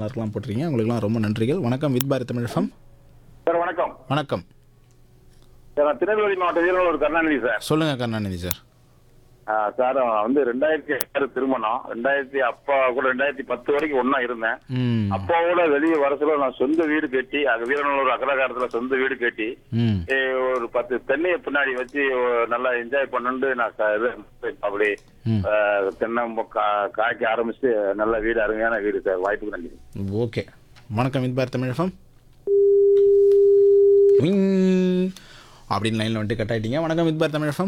யாரெல்லாம் போட்டிருக்கீங்க உங்களுக்குலாம் ரொம்ப நன்றிகள் வணக்கம் with Bharat Tamil FM. Sir வணக்கம் வணக்கம் சார் நான் திருநெல்வேலி மாவட்ட வீரர் கருணாநிதி சார் சொல்லுங்கள் கருணாநிதி சார் ஆ, சார் நான் வந்து ரெண்டாயிரத்தி ஆறு திருமணம் ரெண்டாயிரத்தி அப்பா கூட ரெண்டாயிரத்தி பத்து வரைக்கும் ஒண்ணா இருந்தேன் ம் அப்பாவோட வெளியே வர சொல்ல நான் சொந்த வீடு கட்டி அங்க வீரநல்லூர் அக்கலகாரத்துல சொந்த வீடு கட்டி ம் ஏ, ஒரு பத்து தென்னையை பின்னாடி வச்சு ஒரு நல்லா என்ஜாய் பண்ணுண்டு நான் க- இது அப்படி ம். ஆ, தென்னை மு- கா- காய்க்க ஆரம்பிச்சு நல்ல வீடு அருமையான வீடு சார் வாய்ப்புக்கு நன்றி ஓகே வணக்கம் வித் பாரத் தமிழ் FM. உயிங். அப்படின்னு லைனில் வந்துட்டு கட் ஆயிட்டீங்க வணக்கம் with Bharat Tamil FM.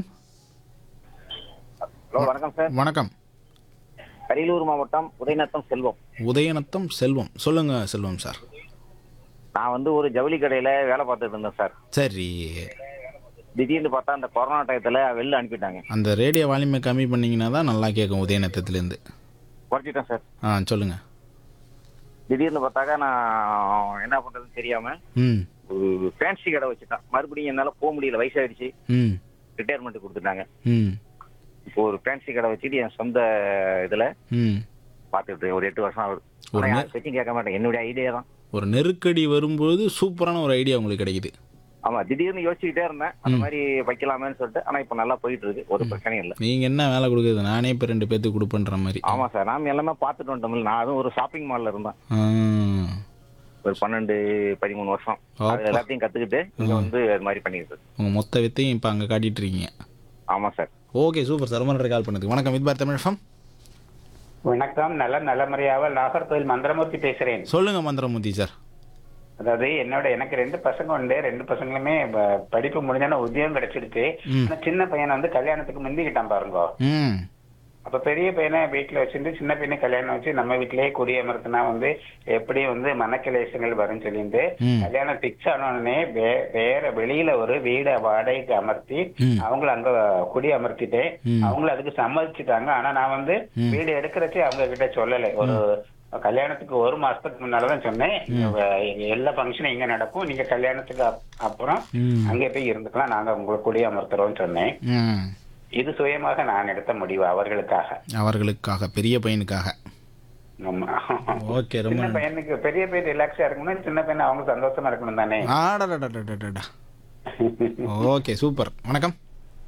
Hello வணக்கம் சார் வணக்கம் அரியலூர் மாவட்டம் உதயநத்தம் செல்வம் உதயநத்தம் செல்வம் சொல்லுங்க செல்வம் சார் நான் வந்து ஒரு ஜவுளி கடையில வேலை பார்த்துட்டு இருந்தேன் சார் சரி திடீர்னு பார்த்தா அந்த கொரோனா டயத்துல வெளில அனுப்பிட்டாங்க அந்த ரேடியோ வால்யூமை கம்மி பண்ணீங்கன்னா தான் நல்லா கேட்கும் உதயநத்தத்துலேருந்து குறைச்சிட்டேன் சார் ஆ சொல்லுங்க திடீர்னு பார்த்தாக்கா நான் என்ன பண்றதுன்னு தெரியாம ம் ஒரு ஃபேன்சி கடை வச்சுட்டேன் மறுபடியும் என்னால போக முடியல வயசாயிடுச்சு ம் ரிட்டையர்மெண்ட் கொடுத்துட்டாங்க ம் இப்போ ஒரு ஃபேன்சி கடை வச்சுட்டு என் சொந்த இதுல ம் பார்த்துட்டு இருக்கேன். ஒரு எட்டு வருஷம் ஆகுது ஒரு ஆனா நே- யார் பேச்சும் கேட்க மாட்டேன் என்னுடைய ஐடியா தான் ஒரு நெருக்கடி வரும்போது சூப்பரான ஒரு ஐடியா உங்களுக்கு கிடைக்குது ஆமா திடீர்னு யோசிச்சுக்கிட்டே இருந்தேன் அந்த மாதிரி வைக்கலாமேன்னு சொல்லிட்டு ஆனா இப்ப நல்லா போயிட்டு இருக்கு ஒரு பிரச்சனையும் இல்லை நீங்கள் என்ன வேலை கொடுக்குறது நானே இப்போ ரெண்டு பேர்த்துக்கு கொடுப்பேன்ற மாதிரி ஆமா சார் நாம எல்லாமே பார்த்துட்டு வந்துட்டோம்ல நான் அதுவும் ஒரு ஷாப்பிங் மால்ல இருந்தேன் ஆ. ஒரு பன்னெண்டு பதிமூணு வருஷம் அப்பா. அது எல்லாத்தையும் கத்துக்கிட்டு இங்க வந்து அது மாதிரி பண்ணிட்டு இருக்கு. உங்க மொத்த வித்தையும் இப்போ அங்கே காட்டிட்டு இருக்கீங்க ஆமா சார் ஓகே சூப்பர் சார் ரொம்ப நன்றி கால் பண்ணதுக்கு வணக்கம் வித் பாரத் தமிழ் FM. வணக்கம் நல்ல நலமுறையாக நாகர்கோவில் மந்திரமூர்த்தி பேசுறேன் சொல்லுங்க மந்திரமூர்த்தி சார் அதாவது என்னோட எனக்கு ரெண்டு பசங்க உண்டு ரெண்டு பசங்களுமே ப- படிப்பு முடிஞ்சான உத்தியோகம் கிடைச்சிடுச்சு ம். ஆனா சின்ன பையனை வந்து கல்யாணத்துக்கு முந்திக்கிட்டான் பாருங்க ம் அப்ப பெரிய பையனை வீட்டுல வச்சுட்டு சின்ன பையனை கல்யாணம் வச்சு நம்ம வீட்டிலேயே குடியமர்த்தினா வந்து எப்படி வந்து மனக்கிலேசங்கள் வரும்னு சொல்லிட்டு ம். கல்யாணம் பிக்ஸ் ஆனோடனே வே- வேற வெளியில ஒரு வீடை வாடகைக்கு அமர்த்தி ம். அவங்கள அங்க குடி அமர்த்திட்டேன் ம். அவங்கள அதுக்கு சம்மதிச்சுட்டாங்க ஆனா நான் வந்து ம். வீடு எடுக்கிறச்சே அவங்க கிட்ட சொல்லலை ஒரு கல்யாணத்துக்கு ஒரு மாசத்துக்கு முன்னாலதான் சொன்னேன் எங்க எல்லா ஃபங்க்ஷனும் இங்க நடக்கும் நீங்க கல்யாணத்துக்கு அப்- அப்புறம் ம். அங்கே போய் இருந்துக்கலாம் நாங்க உங்களை குடி அமர்த்துறோம்னு சொன்னேன் ம் இது சுயமாக நான் எடுத்த முடிவு அவர்களுக்காக அவர்களுக்காக பெரிய பையனுக்காக ஆமா. ஓகே ரொம்ப சின்ன நன்றி பையனுக்கு பெரிய பையன் ரிலாக்ஸா இருக்கணும் சின்ன பையன் அவங்க சந்தோஷமா இருக்கணும் தானே ஆடடடடடடடா ஓகே சூப்பர் வணக்கம்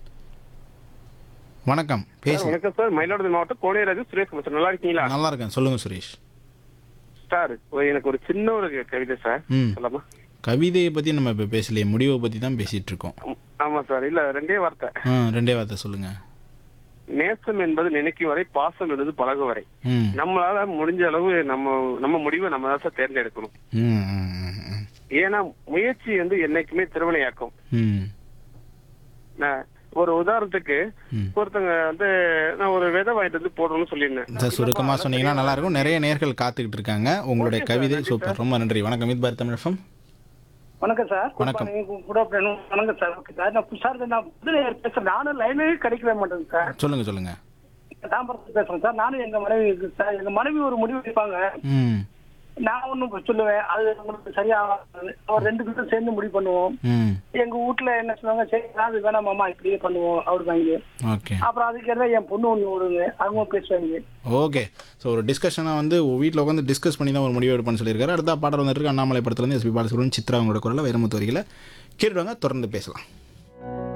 வணக்கம் பேசுங்க வணக்கம் சார் மயிலாடுதுறை மாவட்டம் கோடையராஜு சுரேஷ் குமார் சார் நல்லா இருக்கீங்களா நல்லா இருக்கேன் சொல்லுங்க சுரேஷ் சார் ஒரு- எனக்கு ஒரு சின்ன ஒரு கவிதை சார் ம் சொல்லாமா கவிதையை பற்றி நம்ம இப்போ பேசலையே முடிவை பற்றி தான் பேசிகிட்டு இருக்கோம் ஆம், ஆமா சார் இல்ல ரெண்டே வார்த்தை ஆ ரெண்டே வார்த்தை சொல்லுங்க நேசம் என்பது நினைக்கும் வரை பாசம் என்பது பழகும் வரை ம் நம்மளால முடிஞ்ச அளவு நம்ம நம்ம முடிவை நம்ம தான் சார் தேர்ந்தெடுக்கணும் ம் ம், ம், ம். ஏன்னா முயற்சி வந்து என்னைக்குமே திருவினையாக்கும் ம் நான் ஒரு உதாரணத்துக்கு ம். ஒருத்தங்க வந்து நான் ஒரு விதை வாங்கிட்டு வந்து போடணும்னு சொல்லியிருந்தேன் சார் சுருக்கமாக சொன்னீங்கன்னா நல்லா இருக்கும் நிறைய நேர்கள் காத்துக்கிட்டு இருக்காங்க உங்களுடைய ஓகே சார், கவிதை நன்றி சூப்பர் ரொம்ப நன்றி வணக்கம் வித் பாரத் தமிழ் FM. வணக்கம் சார் வணக்கம். குட் ஆஃப்டர்நூன் வணக்கம் சார் ஓகே சார் நான் சார் நான் புதுல பேசுறேன் நானும் லைனே கிடைக்கவே மாட்டேங்க சார் சொல்லுங்க சொல்லுங்க தாம்பரத்தில் பேசுறேன் சார் நானும் எங்க மனைவி இருக்கு சார் எங்க மனைவி ஒரு முடிவு எடுப்பாங்க ம் நான் ஒன்றும் சொல்லுவேன் அது உங்களுக்கு சரியா அவர் ரெண்டு பேரும் சேர்ந்து முடிவு பண்ணுவோம் ம் எங்க வீட்டுல என்ன சொல்லுவாங்க சரி அது வேணாம் மாமா இப்படியே பண்ணுவோம் அவரு வாங்கி ஓகே அப்புறம் அதுக்கு எல்லாம் என் பொண்ணு ஒண்ணு விடுங்க அவங்க பேசுவாங்க ஓகே ஸோ ஒரு டிஸ்கஷனாக வந்து வீட்டில் உட்காந்து டிஸ்கஸ் பண்ணி தான் ஒரு முடிவு எடுப்பேன்னு சொல்லியிருக்காரு அடுத்த பாடல் வந்துட்டு இருக்கு அண்ணாமலை படத்துலேருந்து எஸ்பி பாலசுப்ரமணியன் சித்ரா அவங்களோட குரலில் வைரமுத்து வரிகளை கேட்டுவாங்க தொடர்ந்து பேசலாம்